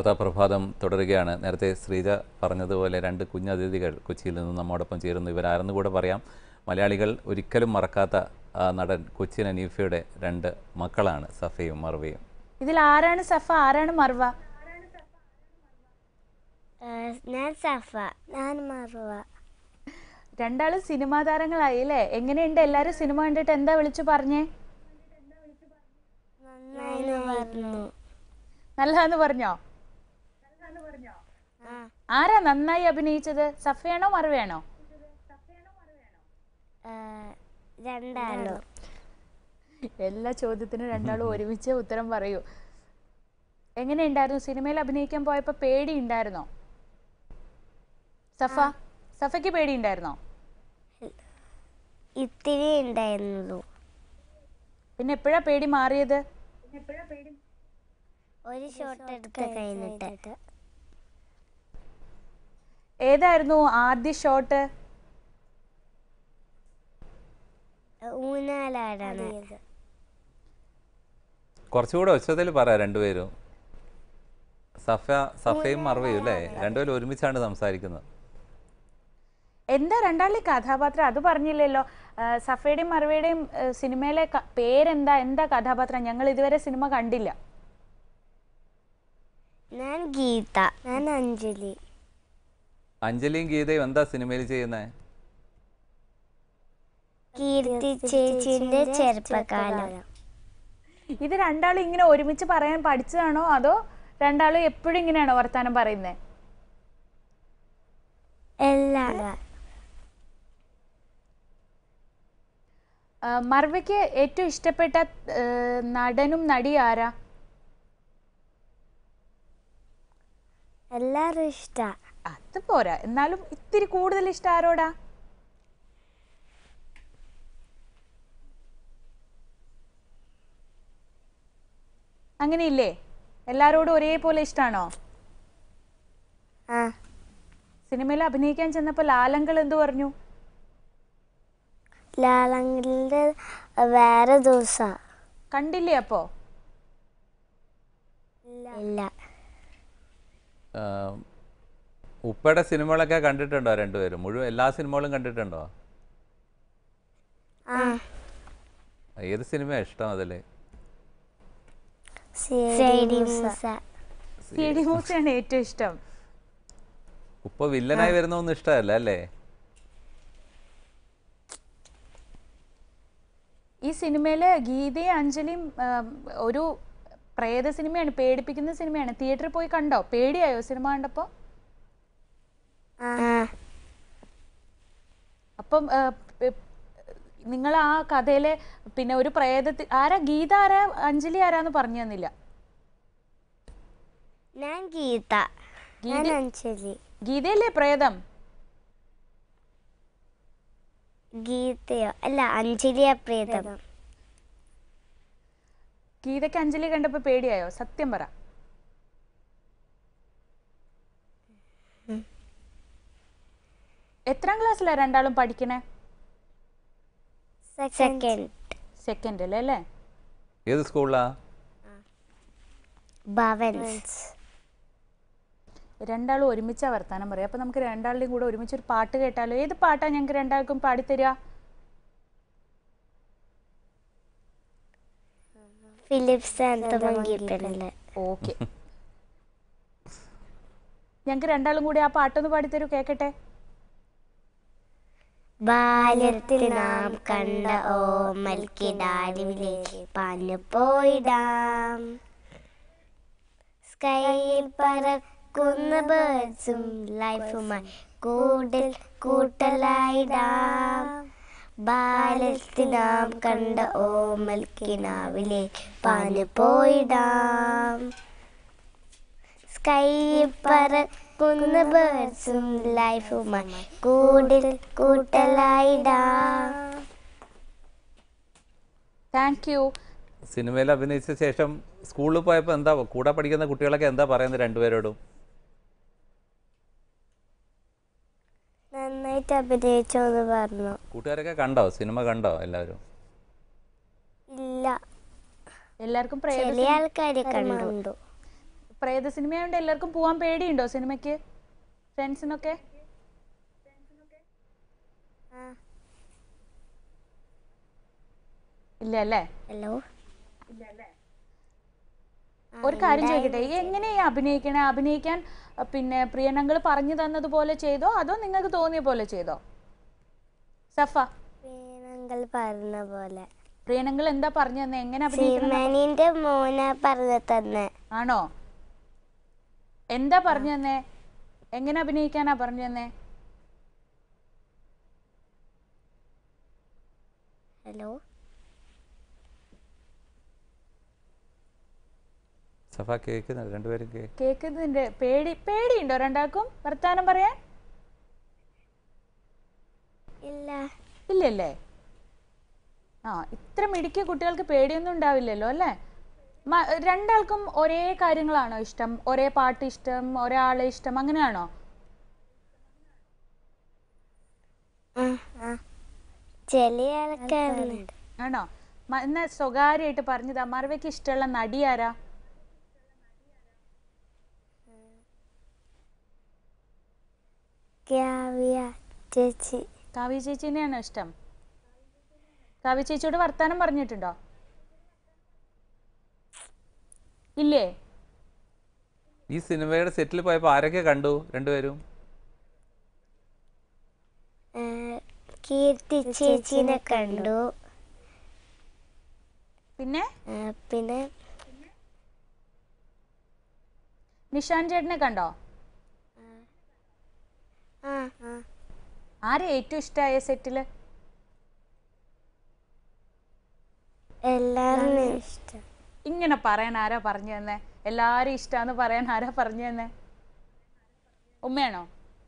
വാർത്താ പ്രഭാതം തുടരുകയാണ് നേരത്തെ ശ്രീജ പറഞ്ഞതുപോലെ രണ്ട് കുഞ്ഞതിഥികൾ കൊച്ചിയിൽ നിന്ന് നമ്മോടൊപ്പം ചേരുന്നു ഇവരാരെന്ന് കൂടെ പറയാം മലയാളികൾ ഒരിക്കലും മറക്കാത്ത ആ നടൻ കൊച്ചിൻ അനീഫയുടെ രണ്ട് മക്കളാണ് സഫയും മർവയും ഇതിൽ ആരാണ് സഫ ആരാണ് മർവ ഞാൻ സഫ ഞാൻ മറുവ രണ്ടാളും സിനിമാ താരങ്ങളായി അല്ലേ എങ്ങനെയുണ്ട് എല്ലാരും സിനിമ കണ്ടിട്ട് എന്താ വിളിച്ചു പറഞ്ഞേ നന്നായി പറഞ്ഞു നല്ലതെന്ന് പറഞ്ഞോ ആരാ നന്നായി അഭിനയിച്ചത് സഫയാണോ മറവയാണോ രണ്ടാളും എല്ലാ ചോദ്യത്തിനും രണ്ടാളും ഒരുമിച്ച് ഉത്തരം പറയൂ എങ്ങനെയുണ്ടായിരുന്നു സിനിമയിൽ അഭിനയിക്കാൻ പോയപ്പോ പേടി ഉണ്ടായിരുന്നോ സഫ സഫയ്ക്ക് പേടി ഉണ്ടായിരുന്നോ ഇത്തിരി ഉണ്ടായിരുന്നുള്ളൂ പിന്നെ എപ്പോഴാ പേടി മാറിയത് ഒരു ഷോട്ട് എടുത്ത് കഴിഞ്ഞിട്ട് ഏതായിരുന്നു ആദ്യ ഷോട്ട് ഊനാലാടാണ് കുറച്ചുകൂടെ ഉച്ചത്തിൽ പറ രണ്ടുപേരും സഫ സഫയും മർവയും അല്ലേ രണ്ടുപേരും ഒരുമിച്ചാണ് സംസാരിക്കുന്നത് എന്താ രണ്ടാളിലെ കഥാപാത്രം അത് പറഞ്ഞില്ലല്ലോ ആ, സഫയുടെയും മറവയുടെയും ആ, സിനിമയിലെ ക- പേരെന്താ എന്താ കഥാപാത്രം ഞങ്ങൾ ഇതുവരെ സിനിമ കണ്ടില്ല ഞാൻ ഗീത ഞാൻ അഞ്ജലി അഞ്ജലിയും ഗീതയും എന്താ സിനിമയിൽ ചെയ്യുന്നത് കീർത്തി ചേച്ചിന്റെ ചെറുപ്പകാലം ഇത് രണ്ടാളും ഇങ്ങനെ ഒരുമിച്ച് പറയാൻ പഠിച്ചതാണോ അതോ രണ്ടാളും എപ്പോഴും ഇങ്ങനെയാണോ വർത്താനം പറയുന്നത് എല്ലാം മർവയ്ക്ക് ഏറ്റവും ഇഷ്ടപ്പെട്ട ആ, നടനും നടി ആരാ എല്ലാരും ഇഷ്ട അത് പോരാ എന്നാലും ഇത്തിരി കൂടുതൽ ഇഷ്ടം ആരോടാ അങ്ങനെയില്ലേ എല്ലാരോടും ഒരേപോലെ ഇഷ്ടമാണോ ആ സിനിമയിൽ അഭിനയിക്കാൻ ചെന്നപ്പോൾ ലാലങ്കൾ എന്തു പറഞ്ഞു ലാലങ്ങളുടെ വേറെ ദിവസ കണ്ടില്ലേ അപ്പോ ഇല്ല ആഹ് ഉപ്പയുടെ സിനിമകളൊക്കെ കണ്ടിട്ടുണ്ടോ രണ്ടുപേരും മുഴുവൻ എല്ലാ സിനിമകളും കണ്ടിട്ടുണ്ടോ ആ ഏത് സിനിമയാണ് ഇഷ്ടം അതിൽ ശരി മൂസ സി ഡി മൂസയാണ് ഏറ്റവും ഇഷ്ടം ഉപ്പ വില്ലനായി വരുന്നൊന്നും ഇഷ്ടമല്ല അല്ലേ ഈ സിനിമയില് ഗീതയും അഞ്ജലിയും ആ, ഒരു പ്രേത സിനിമയാണ് പേടിപ്പിക്കുന്ന സിനിമയാണ് തിയേറ്ററിൽ പോയി കണ്ടോ പേടിയായോ സിനിമ കണ്ടപ്പോ ആ അപ്പം നിങ്ങൾ ആ കഥയിലെ പിന്നെ ഒരു പ്രേതത്തി ആരാ ഗീത ആരാ അഞ്ജലി ആരാന്ന് പറഞ്ഞു തന്നില്ല ഞാൻ ഗീത ഞാൻ അഞ്ജലി ഗീതയല്ലേ പ്രേതം ഗീതയോ അല്ല അഞ്ജലിയ പ്രീതം ഗീതയ്ക്ക് അഞ്ജലി കണ്ടപ്പോ പേടിയായോ സത്യം പറ എത്രാം ക്ലാസ്സിലാ രണ്ടാളും പഠിക്കണേ സെക്കൻഡ് സെക്കൻഡിൽ അല്ലേ ഏത് സ്കൂളിലാ ഭവൻസ് രണ്ടാളും ഒരുമിച്ചാ വർത്താനം പറയാം അപ്പൊ നമുക്ക് രണ്ടാളുടെയും കൂടെ ഒരുമിച്ച് ഒരു പാട്ട് കേട്ടാലോ ഏത് പാട്ടാ ഞങ്ങൾക്ക് രണ്ടാൾക്കും പാടിത്തരിക ഫിലിപ്സ് ആന്തമംഗീട്ടല്ലേ ഓക്കെ ഞങ്ങൾക്ക് രണ്ടാളും കൂടി ആ പാട്ടൊന്ന് പാടിത്തരൂ കേക്കട്ടെ ബാല്യത്തിൽ നാം കണ്ട ഓമൽ കിടാരിവിലേക്ക് പാഞ്ഞു പോയിടാം സ്കൈയിൽ പറക്കുന്ന ബേർഡ്സും ലൈഫുമായി കൂടിൽ കൂട്ടലായിടാം ബാല്യത്തിൽ നാം കണ്ട ഓമൽ കിനാവിലേക്ക് പാഞ്ഞു പോയിടാം സ്കൈയിൽ പറക്കുന്ന ബേർഡ്സും ലൈഫുമായി കൂടിൽ കൂട്ടലായിടാം താങ്ക് യു സിനിമയിൽ അഭിനയിച്ച ശേഷം സ്കൂളിൽ പോയപ്പോൾ എന്താ കൂടെ പഠിക്കുന്ന കുട്ടികളൊക്കെ എന്താ പറയുന്നത് രണ്ടുപേരോടും നന്നായിട്ട് അഭിനയിച്ചോ എന്ന് പറഞ്ഞു കൂട്ടുകാരൊക്കെ കണ്ടോ സിനിമ കണ്ടോ എല്ലാവരും ഇല്ല എല്ലാവർക്കും പ്രേത ചില ആൾക്കാരെ കണ്ടു പ്രേത സിനിമയുണ്ട് എല്ലാവർക്കും പോവാൻ പേടിയുണ്ടോ സിനിമയ്ക്ക് ഫ്രണ്ട്സിനൊക്കെ ഇല്ല അല്ലേ ഹലോ ഒരു കാര്യം ചോദിക്കട്ടെ ഈ എങ്ങനെയാ അഭിനയിക്കണേ അഭിനയിക്കാൻ അഹ് പിന്നെ പ്രിയനങ്ങൾ പറഞ്ഞു തന്നതുപോലെ ചെയ്തോ അതോ നിങ്ങൾക്ക് തോന്നിയ പോലെ ചെയ്തോ സഫ വേണങ്ങൾ പറഞ്ഞ പോലെ പ്രിയനങ്ങൾ എന്താ പറഞ്ഞു തന്നെ എങ്ങനെ അഭിനയിക്കണം സീമനിന്റെ മോന പറഞ്ഞു തന്നെ ആണോ എന്താ പറഞ്ഞു തന്നെ എങ്ങനെ അഭിനയിക്കാനാ പറഞ്ഞു തന്നെ ഹലോ സഫ കേൾക്കുന്നുണ്ട് രണ്ടുപേരും കേ കേൾക്കുന്നതിന്റെ പേടി പേടിയുണ്ടോ രണ്ടാൾക്കും വർത്താനം പറയാൻ ഇല്ല ഇല്ലല്ലേ ആ ഇത്ര മിടുക്കിയ കുട്ടികൾക്ക് പേടിയൊന്നും ഉണ്ടാവില്ലല്ലോ അല്ലേ മ- രണ്ടാൾക്കും ഒരേ കാര്യങ്ങളാണോ ഇഷ്ടം ഒരേ പാട്ട് ഇഷ്ടം ഒരാളെ ഇഷ്ടം അങ്ങനെയാണോ ആ ആ ചില ആൾക്കാരുണ്ട് ആണോ മ- എന്നാ സ്വകാര്യമായിട്ട് പറഞ്ഞതാ മറവയ്ക്ക് ഇഷ്ടമുള്ള നടി ആരാ കാവ്യ ചേച്ചി കാവ്യ ചേച്ചീനെയാണോ ഇഷ്ടം കാവ്യ ചേച്ചിയോട് വർത്താനം പറഞ്ഞിട്ടുണ്ടോ ഇല്ലേ ഈ സിനിമയുടെ സെറ്റിൽ പോയപ്പോൾ ആരൊക്കെ കണ്ടു രണ്ടുപേരും ആ, കീർത്തി ചേച്ചിനെ കണ്ടു പിന്നെ ആ, പിന്നെ നിഷാൻ ചേട്ടനെ കണ്ടോ ആ ആ ആരെ ഏറ്റവും ഇഷ്ടമായ സെറ്റില് എല്ലാവരും ഇഷ്ടം ഇങ്ങനെ പറയാൻ ആരാ പറഞ്ഞു തന്നെ എല്ലാരും ഇഷ്ടാന്ന് പറയാൻ ആരാ പറഞ്ഞു തന്നെ ഉമ്മയാണോ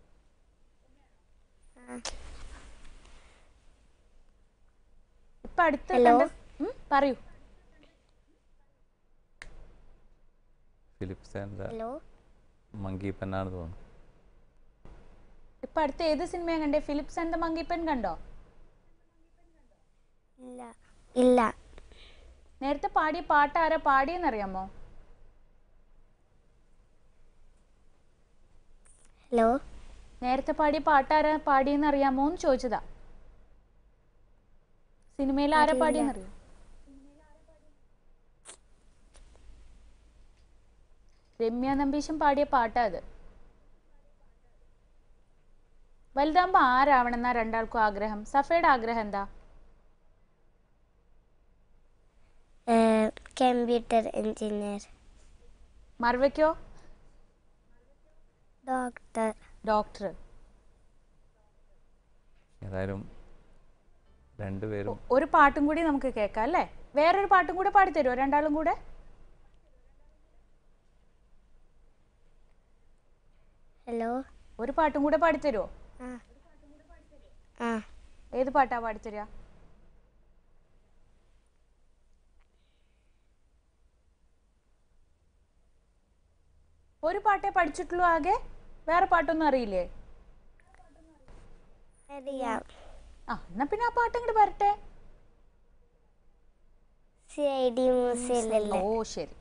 ഇപ്പൊ അടുത്ത് Hello? കണ്ട ഉം, പറയൂ ഫിലിപ്പ് സാൻഡ ഹലോ മങ്കി പെന്നാണ് തോന്നുന്നു ഇപ്പൊ അടുത്ത് ഏത് സിനിമയാ കണ്ടേ ഫിലിപ്സ് ആൻഡ് ദ മങ്കിപ്പൻ കണ്ടോ ഇല്ല ഇല്ല നേരത്തെ പാടിയ പാട്ട് ആരാ പാടിയെന്നറിയാമോ ഹലോ നേരത്തെ പാടിയ പാട്ട് ആരാ പാടിയെന്ന് അറിയാമോ എന്ന് ചോദിച്ചതാ സിനിമയിൽ ആരാ പാടിയെന്നറിയോ രമ്യ നമ്പീശൻ പാടിയ പാട്ടാ അത് വലുതാകുമ്പോ ആരാവണമെന്നാ രണ്ടാൾക്കും ആഗ്രഹം സഫയുടെ ആഗ്രഹം എന്താ കമ്പ്യൂട്ടർ എഞ്ചിനീയർ മർവയ്ക്കോ ഡോക്ടർ ഡോക്ടർ ഏതായാലും രണ്ടുപേരും ഒരു പാട്ടും കൂടി നമുക്ക് കേൾക്കാം അല്ലേ വേറൊരു പാട്ടും കൂടെ പാടിത്തരുമോ രണ്ടാളും കൂടെ ഹലോ ഒരു പാട്ടും കൂടെ പാടിത്തരുമോ ആ ആ ഏത് പാട്ടാ പാടിത്തരിക ഒരു പാട്ടേ പഠിച്ചിട്ടുള്ളൂ ആകെ വേറെ പാട്ടൊന്നും അറിയില്ലേ അറിയാം ആ എന്നാ പിന്നെ ആ പാട്ട് ഇങ്ങോട്ട് വരട്ടെ സി ഐ ഡി മ്യൂസിയത്തിലല്ലേ ഓ ശരി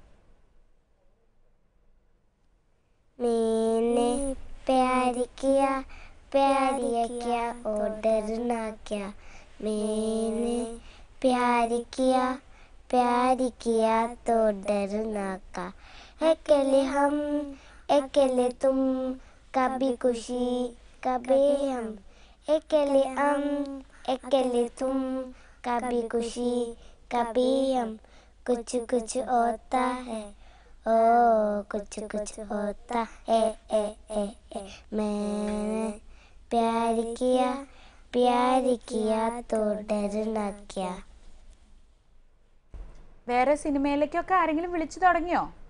मैंने प्यार किया प्यार किया और डरना क्या मैंने प्यार किया प्यार किया तो डरना का अकेले हम अकेले तुम कभी खुशी कभी हम अकेले हम अकेले तुम कभी खुशी कभी हम कुछ कुछ होता है ओ कुछ कुछ होता है ए ए ए मैंने प्यार किया प्यार किया तो डरना क्या വേറെ സിനിമയിലേക്കൊക്കെ ആരെങ്കിലും വിളിച്ചു തുടങ്ങിയോ